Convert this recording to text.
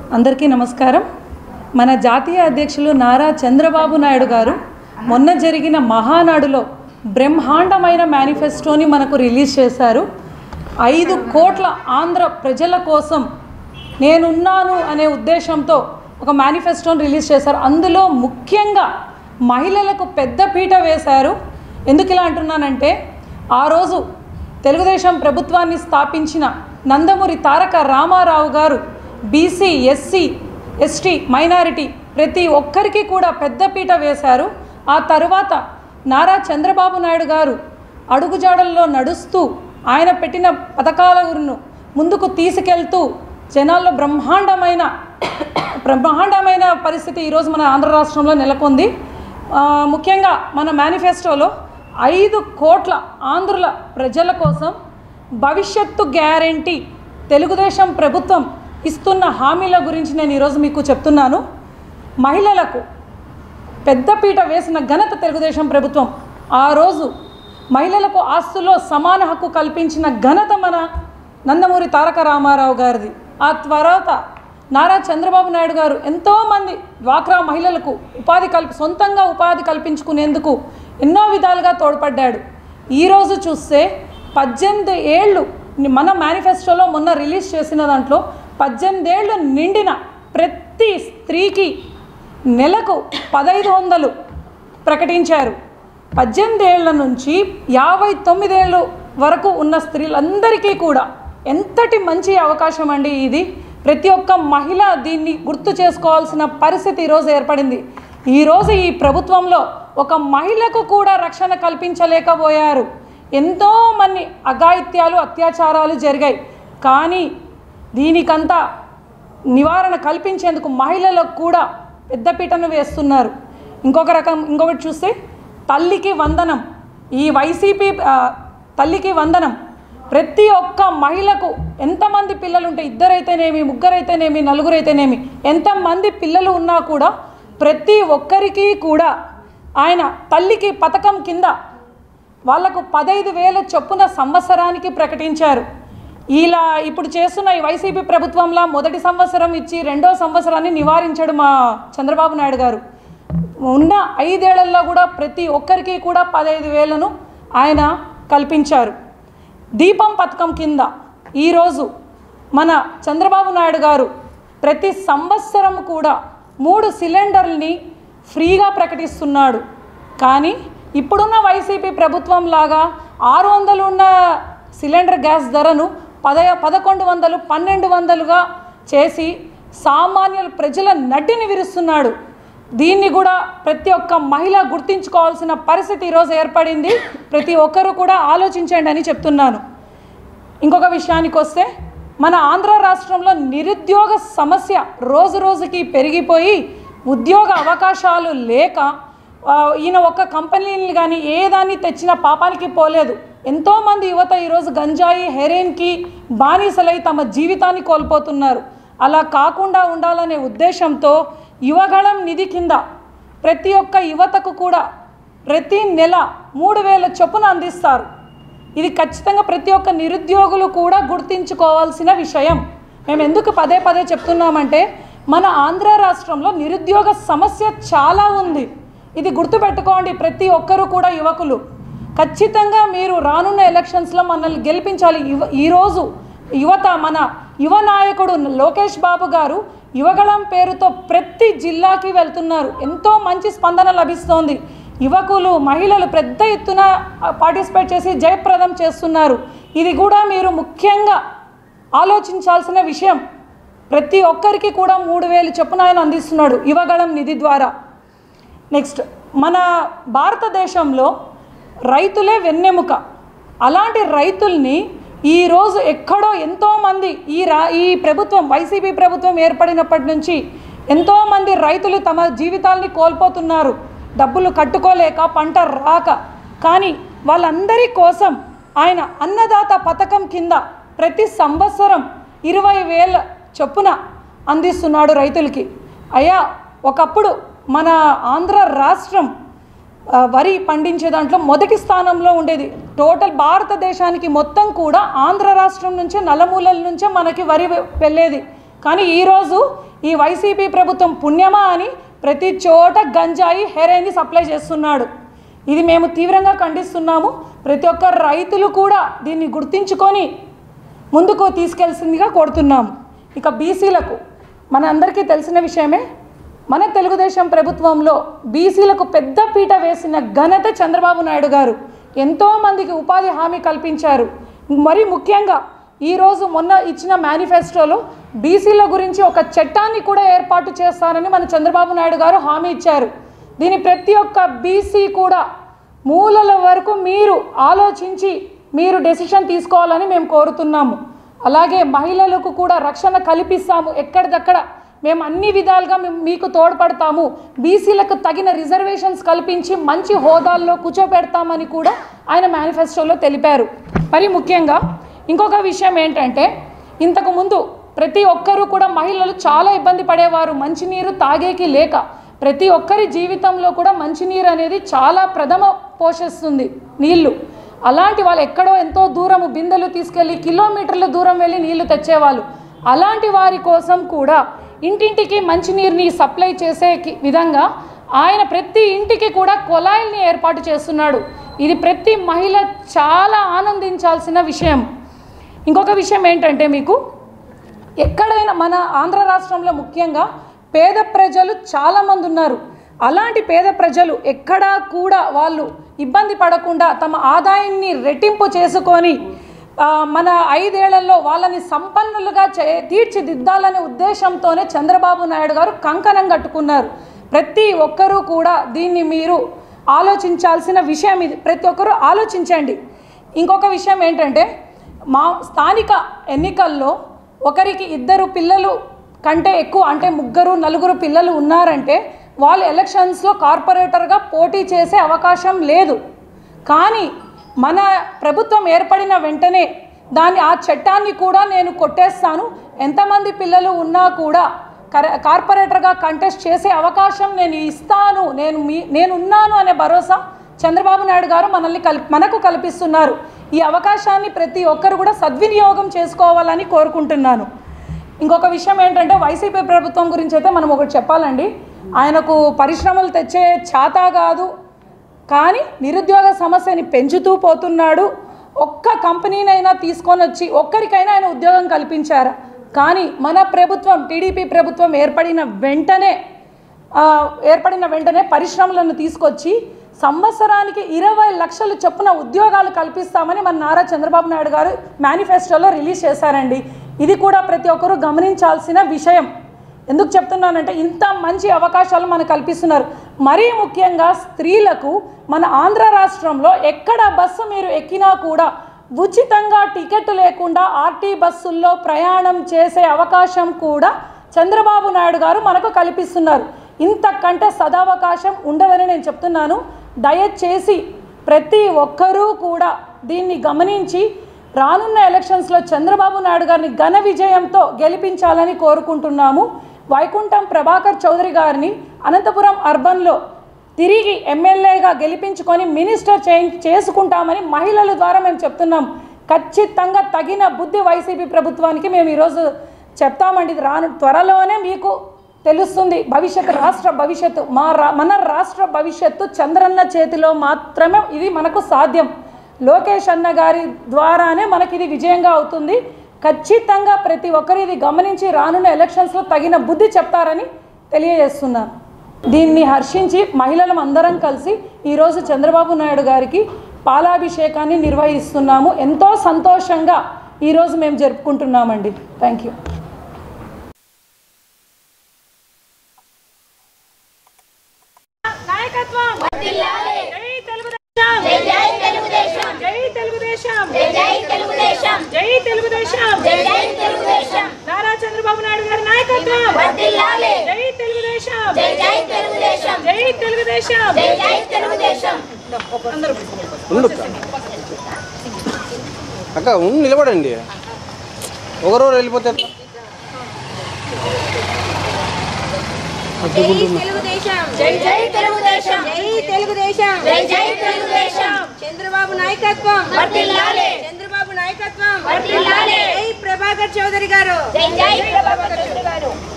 అందరికీ నమస్కారం మన జాతీయ అధ్యక్షులు నారా చంద్రబాబు నాయుడు గారు మొన్న జరిగిన మహానాడులో బ్రహ్మాండమైన మేనిఫెస్టోని మనకు రిలీజ్ చేశారు ఐదు కోట్ల ఆంధ్ర ప్రజల కోసం నేనున్నాను అనే ఉద్దేశంతో ఒక మేనిఫెస్టోని రిలీజ్ చేశారు అందులో ముఖ్యంగా మహిళలకు పెద్ద పీట వేశారు ఎందుకు ఇలా అంటున్నానంటే ఆ రోజు తెలుగుదేశం ప్రభుత్వాన్ని స్థాపించిన నందమూరి తారక రామారావు గారు బీసీ ఎస్సీ ఎస్టీ మైనారిటీ ప్రతి ఒక్కరికి కూడా పెద్దపీట వేశారు ఆ తరువాత నారా చంద్రబాబు నాయుడు గారు అడుగుజాడల్లో నడుస్తూ ఆయన పెట్టిన పథకాలను ముందుకు తీసుకెళ్తూ జనాల్లో బ్రహ్మాండమైన బ్రహ్మాండమైన పరిస్థితి ఈరోజు మన ఆంధ్ర రాష్ట్రంలో నెలకొంది ఆ, ముఖ్యంగా మన మేనిఫెస్టోలో ఐదు కోట్ల ఆంధ్రుల ప్రజల కోసం భవిష్యత్తు గ్యారంటీ తెలుగుదేశం ప్రభుత్వం ఇస్తున్న హామీల గురించి నేను ఈరోజు మీకు చెప్తున్నాను మహిళలకు పెద్దపీట వేసిన ఘనత తెలుగుదేశం ప్రభుత్వం ఆ రోజు మహిళలకు ఆస్తుల్లో సమాన హక్కు కల్పించిన ఘనత మన నందమూరి తారక రామారావు గారిది ఆ తర్వాత నారా చంద్రబాబు నాయుడు గారు ఎంతోమంది డ్వాక్రా మహిళలకు ఉపాధి కల్పి సొంతంగా ఉపాధి కల్పించుకునేందుకు ఎన్నో విధాలుగా తోడ్పడ్డాడు ఈరోజు చూస్తే పద్దెనిమిది ఏళ్ళు మన మేనిఫెస్టోలో మొన్న రిలీజ్ చేసిన దాంట్లో పద్దెనిమిది ఏళ్ళు నిండిన ప్రతి స్త్రీకి నెలకు పదహైదు వందలు ప్రకటించారు పద్దెనిమిది ఏళ్ల నుంచి యాభై తొమ్మిదేళ్ళు వరకు ఉన్న స్త్రీలందరికీ కూడా ఎంతటి మంచి అవకాశం అండి ఇది ప్రతి ఒక్క మహిళ దీన్ని గుర్తు చేసుకోవాల్సిన పరిస్థితి ఈరోజు ఏర్పడింది ఈరోజు ఈ ప్రభుత్వంలో ఒక మహిళకు కూడా రక్షణ కల్పించలేకపోయారు ఎంతో మంది అఘాయిత్యాలు అత్యాచారాలు జరిగాయి కానీ దీనికంతా నివారణ కల్పించేందుకు మహిళలకు కూడా పెద్దపీటను వేస్తున్నారు ఇంకొక రకం ఇంకొకటి చూస్తే తల్లికి వందనం ఈ వైసీపీ ఆ, తల్లికి వందనం ప్రతి ఒక్క మహిళకు ఎంతమంది పిల్లలు ఉంటే ఇద్దరైతేనేమి ముగ్గురైతేనేమి నలుగురైతేనేమి ఎంతమంది పిల్లలు ఉన్నా కూడా ప్రతి ఒక్కరికి కూడా ఆయన తల్లికి పథకం కింద వాళ్లకు పదైదు వేల చొప్పున సంవత్సరానికి ప్రకటించారు ఇలా ఇప్పుడు చేస్తున్న ఈ వైసీపీ ప్రభుత్వంలో మొదటి సంవత్సరం ఇచ్చి రెండో సంవత్సరాన్ని నివారించాడు మా చంద్రబాబు నాయుడు గారు ఉన్న ఐదేళ్లలో కూడా ప్రతి ఒక్కరికి కూడా పదహైదు వేలను ఆయన కల్పించారు దీపం పథకం కింద ఈరోజు మన చంద్రబాబు నాయుడు గారు ప్రతి సంవత్సరం కూడా మూడు సిలిండర్ని ఫ్రీగా ప్రకటిస్తున్నాడు కానీ ఇప్పుడున్న వైసీపీ ప్రభుత్వం లాగా ఆరు వందలు ఉన్న సిలిండర్ గ్యాస్ ధరను పద పదకొండు వందలు పన్నెండు వందలుగా చేసి సామాన్యుల ప్రజల నడ్డిని విరుస్తున్నాడు దీన్ని కూడా ప్రతి ఒక్క మహిళ గుర్తించుకోవాల్సిన పరిస్థితి ఈరోజు ఏర్పడింది ప్రతి ఒక్కరూ కూడా ఆలోచించండి అని చెప్తున్నాను ఇంకొక విషయానికి వస్తే మన ఆంధ్ర రాష్ట్రంలో నిరుద్యోగ సమస్య రోజు రోజుకి పెరిగిపోయి ఉద్యోగ అవకాశాలు లేక ఆ, ఈయన ఒక కంపెనీని కానీ ఏ దాన్ని తెచ్చినా పాపానికి పోలేదు ఎంతోమంది యువత ఈరోజు గంజాయి హెరోయిన్కి బానిసలై తమ జీవితాన్ని కోల్పోతున్నారు అలా కాకుండా ఉండాలనే ఉద్దేశంతో యువగళం నిధి కింద ప్రతి ఒక్క యువతకు కూడా ప్రతి నెల మూడు వేల చొప్పున అందిస్తారు ఇది ఖచ్చితంగా ప్రతి ఒక్క నిరుద్యోగులు కూడా గుర్తించుకోవాల్సిన విషయం మేము ఎందుకు పదే పదే చెప్తున్నామంటే మన ఆంధ్ర రాష్ట్రంలో నిరుద్యోగ సమస్య చాలా ఉంది ఇది గుర్తుపెట్టుకోండి ప్రతి ఒక్కరూ కూడా యువకులు ఖచ్చితంగా మీరు రానున్న ఎలక్షన్స్లో మనల్ని గెలిపించాలి యువ ఈరోజు యువత మన యువ నాయకుడు లోకేష్ బాబు గారు యువగళం పేరుతో ప్రతి జిల్లాకి వెళ్తున్నారు ఎంతో మంచి స్పందన లభిస్తోంది యువకులు మహిళలు పెద్ద ఎత్తున పార్టిసిపేట్ చేసి జయప్రదం చేస్తున్నారు ఇది కూడా మీరు ముఖ్యంగా ఆలోచించాల్సిన విషయం ప్రతి ఒక్కరికి కూడా మూడు వేలు చొప్పున ఆయన అందిస్తున్నాడు యువగళం నిధి ద్వారా నెక్స్ట్ మన భారతదేశంలో రైతులే వెన్నెముక అలాంటి రైతుల్ని ఈరోజు ఎక్కడో ఎంతోమంది ఈ రా ఈ ప్రభుత్వం వైసీపీ ప్రభుత్వం ఏర్పడినప్పటి నుంచి ఎంతోమంది రైతులు తమ జీవితాల్ని కోల్పోతున్నారు డబ్బులు కట్టుకోలేక పంట రాక కానీ వాళ్ళందరి కోసం ఆయన అన్నదాత పథకం కింద ప్రతి సంవత్సరం ఇరవై వేల చొప్పున అందిస్తున్నాడు రైతులకి అయ్యా ఒకప్పుడు మన ఆంధ్ర రాష్ట్రం ఆ, వరి పండించే దాంట్లో మొదటి స్థానంలో ఉండేది టోటల్ భారతదేశానికి మొత్తం కూడా ఆంధ్ర రాష్ట్రం నుంచే నలుమూలల నుంచే మనకి వరి వె- వెళ్ళేది కానీ ఈరోజు ఈ వైసీపీ ప్రభుత్వం పుణ్యమా అని ప్రతి చోట గంజాయి హెరైన్ని సప్లై చేస్తున్నాడు ఇది మేము తీవ్రంగా ఖండిస్తున్నాము ప్రతి ఒక్క రైతులు కూడా దీన్ని గుర్తించుకొని ముందుకు తీసుకెళ్సిందిగా కోరుతున్నాము ఇక బీసీలకు మన అందరికీ తెలిసిన విషయమే మన తెలుగుదేశం ప్రభుత్వంలో బీసీలకు పెద్ద పీట వేసిన ఘనత చంద్రబాబు నాయుడు గారు ఎంతోమందికి ఉపాధి హామీ కల్పించారు మరి ముఖ్యంగా ఈరోజు మొన్న ఇచ్చిన మేనిఫెస్టోలో బీసీల గురించి ఒక చట్టాన్ని కూడా ఏర్పాటు చేస్తారని మన చంద్రబాబు నాయుడు గారు హామీ ఇచ్చారు దీని ప్రతి ఒక్క బీసీ కూడా మూలల వరకు మీరు ఆలోచించి మీరు డెసిషన్ తీసుకోవాలని మేము కోరుతున్నాము అలాగే మహిళలకు కూడా రక్షణ కల్పిస్తాము ఎక్కడిదక్కడ మేము అన్ని విధాలుగా మేము మీకు తోడ్పడతాము బీసీలకు తగిన రిజర్వేషన్స్ కల్పించి మంచి హోదాల్లో కూర్చోపెడతామని కూడా ఆయన మేనిఫెస్టోలో తెలిపారు మరి ముఖ్యంగా ఇంకొక విషయం ఏంటంటే ఇంతకు ముందు ప్రతి ఒక్కరూ కూడా మహిళలు చాలా ఇబ్బంది పడేవారు మంచినీరు తాగేకి లేక ప్రతి ఒక్కరి జీవితంలో కూడా మంచినీరు అనేది చాలా ప్రథమ పోషిస్తుంది నీళ్లు అలాంటి వాళ్ళు ఎక్కడో ఎంతో దూరం బిందెలు తీసుకెళ్ళి కిలోమీటర్ల దూరం వెళ్ళి నీళ్లు తెచ్చేవాళ్ళు అలాంటి వారి కోసం కూడా ఇంటింటికి మంచినీరుని సప్లై చేసే కి- విధంగా ఆయన ప్రతి ఇంటికి కూడా కొలాయిల్ని ఏర్పాటు చేస్తున్నాడు ఇది ప్రతి మహిళ చాలా ఆనందించాల్సిన విషయం ఇంకొక విషయం ఏంటంటే మీకు ఎక్కడైనా మన ఆంధ్ర రాష్ట్రంలో ముఖ్యంగా పేద ప్రజలు చాలామంది ఉన్నారు అలాంటి పేద ప్రజలు ఎక్కడా కూడా వాళ్ళు ఇబ్బంది పడకుండా తమ ఆదాయాన్ని రెట్టింపు చేసుకొని ఆ, మన ఐదేళ్లలో వాళ్ళని సంపన్నులుగా చే తీర్చిదిద్దాలనే ఉద్దేశంతోనే చంద్రబాబు నాయుడు గారు కంకణం కట్టుకున్నారు ప్రతి ఒక్కరూ కూడా దీన్ని మీరు ఆలోచించాల్సిన విషయం ఇది ప్రతి ఒక్కరూ ఆలోచించండి ఇంకొక విషయం ఏంటంటే మా స్థానిక ఎన్నికల్లో ఒకరికి ఇద్దరు పిల్లలు కంటే ఎక్కువ అంటే ముగ్గురు నలుగురు పిల్లలు ఉన్నారంటే వాళ్ళు ఎలక్షన్స్లో కార్పొరేటర్గా పోటీ చేసే అవకాశం లేదు కానీ మన ప్రభుత్వం ఏర్పడిన వెంటనే దాని ఆ చట్టాన్ని కూడా నేను కొట్టేస్తాను ఎంతమంది పిల్లలు ఉన్నా కూడా కర- కార్పొరేటర్గా కంటెస్ట్ చేసే అవకాశం నేను ఇస్తాను నేను మీ నేనున్నాను అనే భరోసా చంద్రబాబు నాయుడు గారు మనల్ని కల్ మనకు కల్పిస్తున్నారు ఈ అవకాశాన్ని ప్రతి ఒక్కరు కూడా సద్వినియోగం చేసుకోవాలని కోరుకుంటున్నాను ఇంకొక విషయం ఏంటంటే వైసీపీ ప్రభుత్వం గురించి అయితే మనం ఒకటి చెప్పాలండి ఆయనకు పరిశ్రమలు తెచ్చే చేత కాదు కానీ నిరుద్యోగ సమస్యని పెంచుతూ పోతున్నాడు ఒక్క కంపెనీనైనా తీసుకొని వచ్చి ఒక్కరికైనా ఆయన ఉద్యోగం కల్పించారా కానీ మన ప్రభుత్వం టీడీపీ ప్రభుత్వం ఏర్పడిన వెంటనే ఆ, ఏర్పడిన వెంటనే పరిశ్రమలను తీసుకొచ్చి సంవత్సరానికి ఇరవై లక్షలు చొప్పున ఉద్యోగాలు కల్పిస్తామని మన నారా చంద్రబాబు నాయుడు గారు మేనిఫెస్టోలో రిలీజ్ చేశారండి ఇది కూడా ప్రతి ఒక్కరూ గమనించాల్సిన విషయం ఎందుకు చెప్తున్నానంటే ఇంత మంచి అవకాశాలు మనకు కల్పిస్తున్నారు మరీ ముఖ్యంగా స్త్రీలకు మన ఆంధ్ర రాష్ట్రంలో ఎక్కడ బస్సు మీరు ఎక్కినా కూడా ఉచితంగా టికెట్ లేకుండా ఆర్టీ బస్సుల్లో ప్రయాణం చేసే అవకాశం కూడా చంద్రబాబు నాయుడు గారు మనకు కల్పిస్తున్నారు ఇంతకంటే సదావకాశం ఉండదని నేను చెప్తున్నాను దయచేసి ప్రతి ఒక్కరూ కూడా దీన్ని గమనించి రానున్న ఎలక్షన్స్లో చంద్రబాబు నాయుడు గారిని ఘన విజయంతో గెలిపించాలని కోరుకుంటున్నాము వైకుంఠం ప్రభాకర్ చౌదరి గారిని అనంతపురం అర్బన్లో తిరిగి ఎమ్మెల్యేగా గెలిపించుకొని మినిస్టర్ చేంజ్ చేసుకుంటామని మహిళల ద్వారా మేము చెప్తున్నాం ఖచ్చితంగా తగిన బుద్ధి వైసీపీ ప్రభుత్వానికి మేము ఈరోజు చెప్తామండి ఇది రాను త్వరలోనే మీకు తెలుస్తుంది భవిష్యత్తు రాష్ట్ర భవిష్యత్తు మా రా మన రాష్ట్ర భవిష్యత్తు చంద్రన్న చేతిలో మాత్రమే ఇది మనకు సాధ్యం లోకేష్ అన్న గారి ద్వారానే మనకి ఇది విజయంగా అవుతుంది ఖచ్చితంగా ప్రతి ఒక్కరు ఇది గమనించి రానున్న ఎలక్షన్స్లో తగిన బుద్ధి చెప్తారని తెలియజేస్తున్నాను దీన్ని హర్షించి మహిళలం అందరం కలిసి ఈరోజు చంద్రబాబు నాయుడు గారికి పాలాభిషేకాన్ని నిర్వహిస్తున్నాము ఎంతో సంతోషంగా ఈరోజు మేము జరుపుకుంటున్నామండి థ్యాంక్ యూ నాయకత్వం జై తెలుగుదేశం జై తెలుగుదేశం జై తెలుగుదేశం జై తెలుగుదేశం జై తెలుగుదేశం జై తెలుగుదేశం నారా చంద్రబాబు నాయుడు గారి నాయకత్వం వర్ధిల్లాలి జై తెలుగుదేశం జై జై తెలుగుదేశం జై తెలుగుదేశం జై జై తెలుగుదేశం అందరూ ఉండు అక్క. అక్క ఉండి నిలబడండి ఒకరోజు వెళ్ళిపోతే ఎట్లా? జై తెలుగుదేశం జై జై తెలుగుదేశం జై తెలుగుదేశం జై జై తెలుగుదేశం చంద్రబాబు నాయకత్వం వర్ధిల్లాలి చంద్రబాబు నాయకత్వం నాయకత్వం వర్ధిల్లాలి. జై ప్రభాకర్ చౌదరి గారు జై జై ప్రభాకర్ చౌదరి గారు